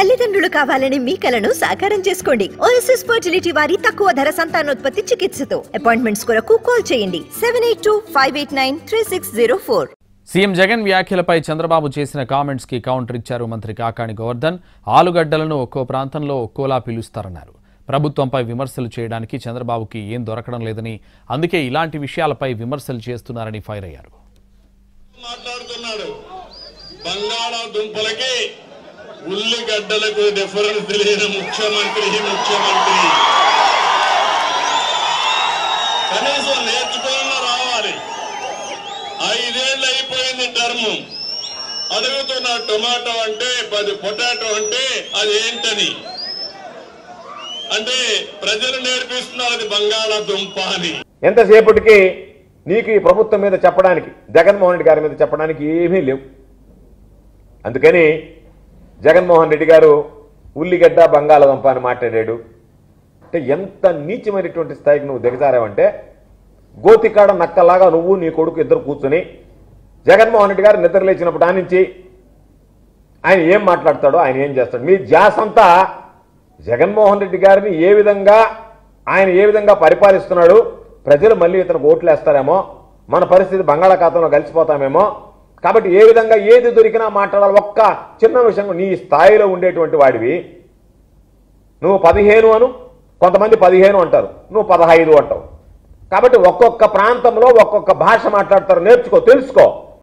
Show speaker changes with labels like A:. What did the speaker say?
A: తల్లిదండ్రులు కావాలని మీ కలను సాకారం చేసుకోండి ఓఎస్ఎస్ ఫర్టిలిటీ వారి తక్కువ ధర సంతానోత్పత్తి చికిత్సతో అపాయింట్మెంట్స్ కొరకు కాల్ చేయండి seven eight two five eight nine three six zero four
B: CM Jagan వ్యాఖ్యలపై చంద్రబాబు చేసిన కామెంట్స్ కి కౌంటర్ ఇచ్చారు మంత్రి కాకాణి గోవర్ధన్ ఆలుగడ్డలను ఒక్కో ప్రాంతంలో ఒక్కోలా పిలుస్తారన్నారు ప్రభుత్వంపై విమర్శలు చేయడానికి చంద్రబాబుకి ఏం దొరకడం లేదని అందుకే ఇలాంటి విషయాలపై విమర్శలు చేస్తున్నారని ఫైర్ అయ్యారు
C: మాట్లాడుతున్నాడు బంగాళాదుంపలకి ఉల్లిగడ్డలకు డిఫరెన్స్ తెలియని ముఖ్యమంత్రి ఈ ముఖ్యమంత్రి కనీసం నేర్చుకోవాలని రావాలి ఐదేళ్ళు అయిపోయింది టర్మ్ అడుగుతున్న టొమాటో అంటే పది పొటాటో అంటే అది ఏంటని అంటే ప్రజలు నేర్పిస్తున్నారు అది బంగాళాదుంప అని
D: ఎంతసేపటికి నీకు ఈ ప్రభుత్వం మీద చెప్పడానికి జగన్మోహన్ రెడ్డి గారి మీద చెప్పడానికి ఏమీ లేవు అందుకని జగన్మోహన్ రెడ్డి గారు ఉల్లిగడ్డ బంగాళదుంప అని మాట్లాడాడు అంటే ఎంత నీచమైనటువంటి స్థాయికి నువ్వు దిగజారావంటే గోతికాడ నక్కలాగా నువ్వు నీ కొడుకు ఇద్దరు కూర్చొని జగన్మోహన్ రెడ్డి గారు నిద్ర లేచినప్పుడు నుంచి ఆయన ఏం మాట్లాడతాడో ఆయన ఏం చేస్తాడు మీ ధ్యాస అంతా జగన్మోహన్ రెడ్డి గారిని ఏ విధంగా ఆయన ఏ విధంగా పరిపాలిస్తున్నాడు ప్రజలు మళ్ళీ ఇతను ఓట్లు వేస్తారేమో మన పరిస్థితి బంగాళాఖాతంలో కలిసిపోతామేమో కాబట్టి ఏ విధంగా ఏది దొరికినా మాట్లాడాలి ఒక్క చిన్న విషయం నీ స్థాయిలో ఉండేటువంటి వాడివి నువ్వు పదిహేను అను కొంతమంది పదిహేను అంటారు నువ్వు పదహైదు అంటావు కాబట్టి ఒక్కొక్క ప్రాంతంలో ఒక్కొక్క భాష మాట్లాడతారు నేర్చుకో తెలుసుకో